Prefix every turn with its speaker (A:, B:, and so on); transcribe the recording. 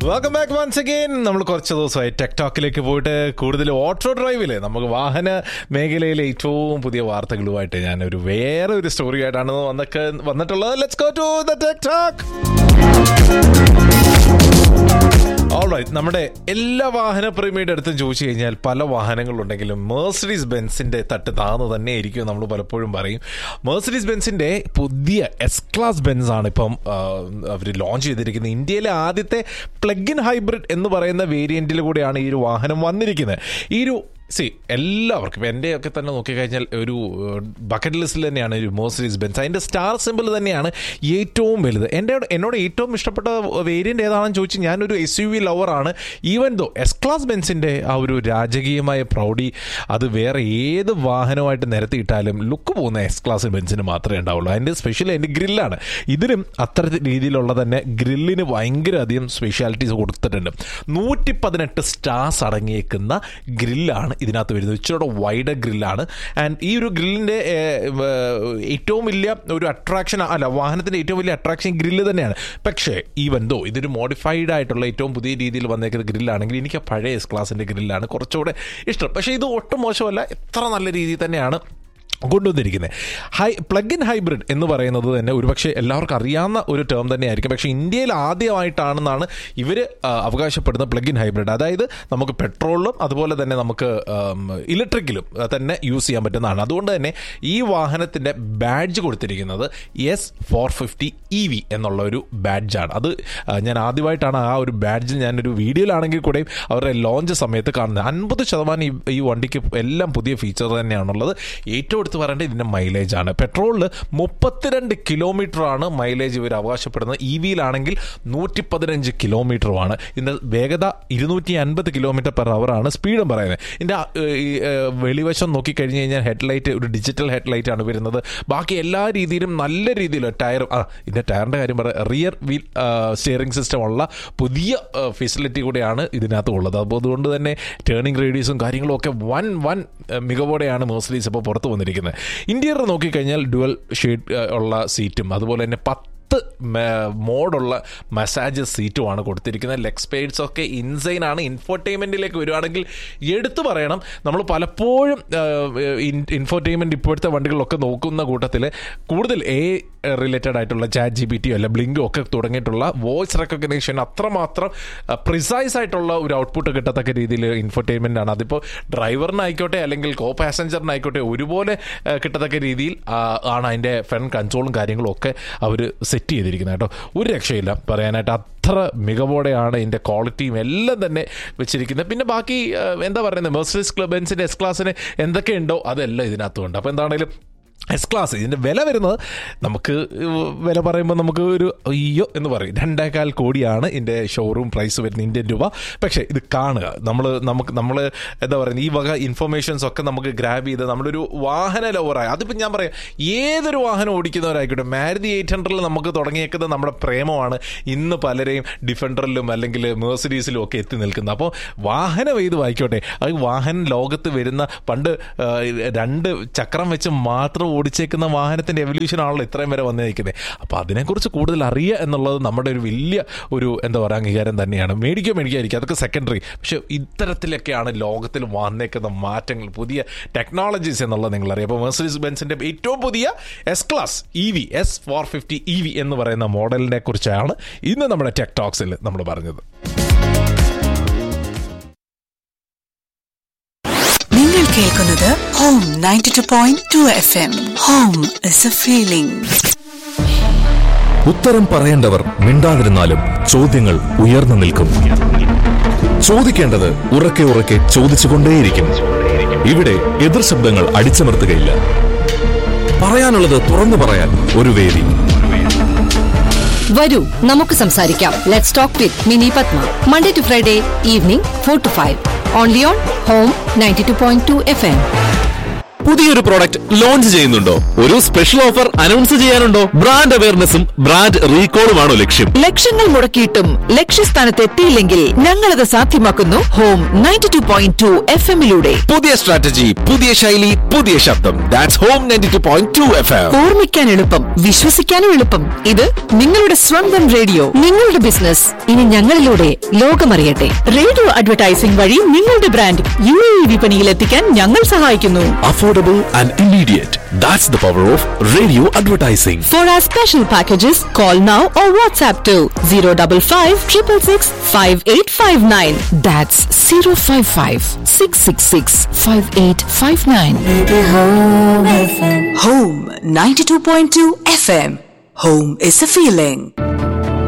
A: Welcome back once again നമ്മൾ കുറച്ച് ദിവസമായി ടെക്ടോക്കിലേക്ക് പോയിട്ട് കൂടുതൽ ഓട്ടോ ഡ്രൈവില് നമുക്ക് വാഹന മേഖലയിലെ ഏറ്റവും പുതിയ വാർത്തകളുമായിട്ട് ഞാൻ ഒരു വേറെ ഒരു സ്റ്റോറി ആയിട്ടാണ് വന്നൊക്കെ വന്നിട്ടുള്ളത് let's go to the tech talk alright നമ്മുടെ എല്ലാ വാഹന പ്രേമിയുടെ അടുത്തും ചോദിച്ചു കഴിഞ്ഞാൽ പല വാഹനങ്ങളുണ്ടെങ്കിലും മേഴ്സഡീസ് ബെൻസിന്റെ തട്ട് താന്ന് തന്നെ ആയിരിക്കും നമ്മൾ പലപ്പോഴും പറയും മേഴ്സഡീസ് ബെൻസിന്റെ പുതിയ എസ് ക്ലാസ് ബെൻസ് ആണ് ഇപ്പം അവർ ലോഞ്ച് ചെയ്തിരിക്കുന്നത് ഇന്ത്യയിലെ ആദ്യത്തെ പ്ലഗ് ഇൻ ഹൈബ്രിഡ് എന്ന് പറയുന്ന വേരിയന്റിൽ കൂടെയാണ് ഈ ഒരു വാഹനം വന്നിരിക്കുന്നത് ഈ ഒരു സി എല്ലാവർക്കും ഇപ്പം എൻ്റെ ഒക്കെ തന്നെ നോക്കിക്കഴിഞ്ഞാൽ ഒരു ബക്കറ്റ് ലിസ്റ്റിൽ തന്നെയാണ് ഒരു മോഴ്സഡീസ് ബെൻസ് അതിൻ്റെ സ്റ്റാർ സിമ്പിൾ തന്നെയാണ് ഏറ്റവും വലുത് എൻ്റെ എന്നോട് ഏറ്റവും ഇഷ്ടപ്പെട്ട വേരിയൻ്റ് ഏതാണെന്ന് ചോദിച്ചാൽ ഞാനൊരു എസ് യു വി ലവറാണ് ഈവൻ ദോ എസ് ക്ലാസ് ബെൻസിൻ്റെ ആ ഒരു രാജകീയമായ പ്രൗഢി അത് വേറെ ഏത് വാഹനമായിട്ട് നിരത്തിയിട്ടാലും ലുക്ക് പോകുന്ന എസ് ക്ലാസ് ബെൻസിന് മാത്രമേ ഉണ്ടാവുള്ളൂ അതിൻ്റെ സ്പെഷ്യൽ അതിൻ്റെ ഗ്രില്ലാണ് ഇതിനും അത്തരത്തിൽ രീതിയിലുള്ള തന്നെ ഗ്രില്ലിന് ഭയങ്കര അധികം സ്പെഷ്യാലിറ്റീസ് കൊടുത്തിട്ടുണ്ട് നൂറ്റി പതിനെട്ട് സ്റ്റാർസ് അടങ്ങിയേക്കുന്ന ഗ്രില്ലാണ് ഇതിനകത്ത് വരുന്നത് ഇച്ചിരി വൈഡ് ഗ്രില്ലാണ് ആൻഡ് ഈ ഒരു ഗ്രില്ലിൻ്റെ ഏറ്റവും വലിയ ഒരു അട്രാക്ഷൻ അല്ല വാഹനത്തിൻ്റെ ഏറ്റവും വലിയ അട്രാക്ഷൻ ഗ്രില്ല് തന്നെയാണ് പക്ഷേ ഈവൻ ദോ ഇതൊരു മോഡിഫൈഡ് ആയിട്ടുള്ള ഏറ്റവും പുതിയ രീതിയിൽ വന്നേക്കുന്ന ഗ്രില്ലാണെങ്കിൽ എനിക്ക് ആ പഴയ എസ് ക്ലാസിൻ്റെ ഗ്രില്ലാണ് കുറച്ചുകൂടെ ഇഷ്ടം പക്ഷേ ഇത് ഒട്ടും മോശമല്ല എത്ര നല്ല രീതിയിൽ തന്നെയാണ് കൊണ്ടുവന്നിരിക്കുന്നത് ഹൈ പ്ലഗ് ഇൻ ഹൈബ്രിഡ് എന്ന് പറയുന്നത് തന്നെ ഒരുപക്ഷെ എല്ലാവർക്കും അറിയാവുന്ന ഒരു ടേം തന്നെയായിരിക്കും പക്ഷേ ഇന്ത്യയിൽ ആദ്യമായിട്ടാണെന്നാണ് ഇവർ അവകാശപ്പെടുന്ന പ്ലഗ് ഇൻ ഹൈബ്രിഡ് അതായത് നമുക്ക് പെട്രോളിലും അതുപോലെ തന്നെ നമുക്ക് ഇലക്ട്രിക്കിലും തന്നെ യൂസ് ചെയ്യാൻ പറ്റുന്നതാണ് അതുകൊണ്ട് തന്നെ ഈ വാഹനത്തിൻ്റെ ബാഡ്ജ് കൊടുത്തിരിക്കുന്നത് S four fifty E V എന്നുള്ള ഒരു ബാഡ്ജാണ് അത് ഞാൻ ആദ്യമായിട്ടാണ് ആ ഒരു ബാഡ്ജ് ഞാനൊരു വീഡിയോയിലാണെങ്കിൽ കൂടെയും അവരുടെ ലോഞ്ച് സമയത്ത് കാണുന്നത് അൻപത് ശതമാനം ഈ ഈ വണ്ടിക്ക് എല്ലാം പുതിയ ഫീച്ചർ തന്നെയാണുള്ളത് ഏറ്റവും എടുത്ത് പറയേണ്ടത് ഇതിൻ്റെ മൈലേജ് ആണ് പെട്രോളിൽ മുപ്പത്തിരണ്ട് കിലോമീറ്റർ ആണ് മൈലേജ് ഇവർ അവകാശപ്പെടുന്നത് ഇ വിയിലാണെങ്കിൽ നൂറ്റി പതിനഞ്ച് കിലോമീറ്ററുമാണ് ഇതിൻ്റെ വേഗത ഇരുന്നൂറ്റി അൻപത് കിലോമീറ്റർ പെർ അവറാണ് സ്പീഡും പറയുന്നത് ഇതിൻ്റെ വെളിവശം നോക്കിക്കഴിഞ്ഞ് കഴിഞ്ഞാൽ ഹെഡ്ലൈറ്റ് ഒരു ഡിജിറ്റൽ ഹെഡ്ലൈറ്റ് ആണ് വരുന്നത് ബാക്കി എല്ലാ രീതിയിലും നല്ല രീതിയിൽ ടയർ ആ ഇതിൻ്റെ ടയറിൻ്റെ കാര്യം പറയാം റിയർ വീൽ സ്റ്റിയറിംഗ് സിസ്റ്റം ഉള്ള പുതിയ ഫെസിലിറ്റി കൂടെയാണ് ഇതിനകത്ത് ഉള്ളത് അപ്പോൾ അതുകൊണ്ട് തന്നെ ടേണിംഗ് റേഡിയസും കാര്യങ്ങളും ഒക്കെ വൻ വൻ മികവോടെയാണ് മേഴ്സഡീസ് ഇപ്പോൾ പുറത്ത് വന്നിരിക്കുന്നത് ഇന്റീരിയർ നോക്കിക്കഴിഞ്ഞാൽ ഡുവൽ ഷെയ്ഡ് ഉള്ള സീറ്റും അതുപോലെ തന്നെ പത്ത് മോഡുള്ള മസാജ് സീറ്റുമാണ് കൊടുത്തിരിക്കുന്നത് ലെഗ് സ്പേഡ്സ് ഒക്കെ ഇൻസൈൻ ആണ് ഇൻഫോർടൈൻമെന്റിലേക്ക് വരുവാണെങ്കിൽ എടുത്തു പറയണം നമ്മൾ പലപ്പോഴും ഇൻഫോർടൈൻമെന്റ് ഇപ്പോഴത്തെ വണ്ടികളിലൊക്കെ നോക്കുന്ന കൂട്ടത്തിൽ കൂടുതൽ എ റിലേറ്റഡ് ആയിട്ടുള്ള ചാറ്റ് ജി ബി ടിയോ അല്ല ബ്ലിങ്കോ ഒക്കെ തുടങ്ങിയിട്ടുള്ള വോയിസ് റെക്കഗ്നേഷൻ അത്രമാത്രം പ്രിസൈസ് ആയിട്ടുള്ള ഒരു ഔട്ട്പുട്ട് കിട്ടത്തക്ക രീതിയിൽ ഇൻഫർടൈൻമെന്റ് ആണ് അതിപ്പോൾ ഡ്രൈവറിനായിക്കോട്ടെ അല്ലെങ്കിൽ കോ പാസഞ്ചറിനായിക്കോട്ടെ ഒരുപോലെ കിട്ടത്തക്ക രീതിയിൽ ആണ് അതിൻ്റെ ഫ്രണ്ട് കൺസോളും കാര്യങ്ങളും ഒക്കെ അവർ സെറ്റ് ചെയ്തിരിക്കുന്നത് കേട്ടോ ഒരു രക്ഷയില്ല പറയാനായിട്ട് അത്ര മികവോടെയാണ് ഇതിൻ്റെ ക്വാളിറ്റിയും എല്ലാം തന്നെ വെച്ചിരിക്കുന്നത് പിന്നെ ബാക്കി എന്താ പറയുന്നത് മെർസിഡീസ് ബെൻസിൻ്റെ എസ് ക്ലാസ്സിന് എന്തൊക്കെയുണ്ടോ അതെല്ലാം ഇതിനകത്തുണ്ട് അപ്പോൾ എന്താണെങ്കിലും എസ് ക്ലാസ് ഇതിൻ്റെ വില വരുന്നത് നമുക്ക് വില പറയുമ്പോൾ നമുക്ക് ഒരു അയ്യോ എന്ന് പറയും രണ്ടേകാൽ കോടിയാണ് ഇതിൻ്റെ ഷോറൂം പ്രൈസ് വരുന്നത് ഇന്ത്യൻ രൂപ പക്ഷേ ഇത് കാണുക നമ്മൾ നമുക്ക് നമ്മൾ എന്താ പറയുന്നത് ഈ വക ഇൻഫർമേഷൻസ് ഒക്കെ നമുക്ക് ഗ്രാബ് ചെയ്ത് നമ്മളൊരു വാഹന ലവറായി അതിപ്പോൾ ഞാൻ പറയാം ഏതൊരു വാഹനം ഓടിക്കുന്നവരായിക്കോട്ടെ മാരുതി എയ്റ്റ് ഹൺഡ്രഡിൽ നമുക്ക് തുടങ്ങിയേക്കുന്നത് നമ്മുടെ പ്രേമമാണ് ഇന്ന് പലരെയും ഡിഫൻഡറിലും അല്ലെങ്കിൽ മേഴ്സഡീസിലും ഒക്കെ എത്തി നിൽക്കുന്നത് അപ്പോൾ വാഹനം ഏത് വായിക്കോട്ടെ അത് വാഹനം ലോകത്ത് വരുന്ന പണ്ട് രണ്ട് ചക്രം വെച്ച് മാത്രം ഓടിച്ചേക്കുന്ന വാഹനത്തിന്റെ എവല്യൂഷൻ ആണല്ലോ ഇത്രയും വരെ വന്നിരിക്കുന്നത് അപ്പോൾ അതിനെക്കുറിച്ച് കൂടുതൽ അറിയുക എന്നുള്ളത് നമ്മുടെ ഒരു വലിയ ഒരു എന്താ പറയുക അംഗീകാരം തന്നെയാണ് മേടിക്കോ മേടിക്കാതിരിക്കുക അതൊക്കെ സെക്കൻഡറി പക്ഷെ ഇത്തരത്തിലൊക്കെയാണ് ലോകത്തിൽ വന്നേക്കുന്ന മാറ്റങ്ങൾ പുതിയ ടെക്നോളജീസ് എന്നുള്ളത് നിങ്ങൾ അറിയാം അപ്പോൾ മെർസഡീസ് ബെൻസിന്റെ ഏറ്റവും പുതിയ S class E V S four fifty E V എന്ന് പറയുന്ന മോഡലിനെ കുറിച്ചാണ് ഇന്ന് നമ്മുടെ ടെക് ടോക്സിൽ നമ്മൾ പറഞ്ഞത്
B: നിങ്ങൾ കേൾക്കുന്നത് home ninety two point two F M home is a feeling
C: ഉത്തരം പറയേണ്ടവർ മിണ്ടാതിരുന്നാലും ചോദ്യങ്ങൾ ഉയർന്നു നിൽക്കും ചോദിക്കേണ്ടത് ഉറക്കെ ഉറക്കെ ചോദിച്ചുകൊണ്ടേയിരിക്കും ഇവിടെ എതിർ ശബ്ദങ്ങൾ അടിച്ചമർത്തുകയില്ല പറയാനുള്ളത് തുറന്നു പറയാൻ ഒരു വേദി
D: വരൂ നമുക്ക് സംസാരിക്കാം let's talk with Mini Padma Monday to Friday evening four to five only on Home ninety two point two F M
C: പുതിയൊരു പ്രോഡക്റ്റ് ലോഞ്ച് ചെയ്യുന്നുണ്ടോ ഒരു സ്പെഷ്യൽ ഓഫർ അനൗൺസ് ചെയ്യാനുണ്ടോ ബ്രാൻഡ് അവയർനെസ്സും ബ്രാൻഡ് റീകോളുമാണോ ലക്ഷ്യം
E: ലക്ഷങ്ങൾ മുടക്കിയിട്ടും ലക്ഷ്യസ്ഥാനത്ത് എത്തിയില്ലെങ്കിൽ ഞങ്ങളത് സാധ്യമാക്കുന്നു Home ninety two point two F എമ്മിലൂടെ
C: പുതിയ സ്ട്രാറ്റജി പുതിയ ശൈലി പുതിയ ശബ്ദം that's Home ninety two point two F M
E: ഓർമ്മിക്കാൻ എളുപ്പം വിശ്വസിക്കാനും എളുപ്പം ഇത് നിങ്ങളുടെ സ്വന്തം റേഡിയോ
D: നിങ്ങളുടെ ബിസിനസ് ഇനി ഞങ്ങളിലൂടെ ലോകമറിയട്ടെ
E: റേഡിയോ അഡ്വർടൈസിംഗ് വഴി നിങ്ങളുടെ ബ്രാൻഡ് യു എ വിപണിയിൽ എത്തിക്കാൻ ഞങ്ങൾ സഹായിക്കുന്നു
C: affordable and immediate that's the power of radio advertising
E: for our special packages call now or WhatsApp to zero double five triple six five eight five nine that's zero five five six six six five eight five nine
B: Home 92.2 FM. Home is a feeling.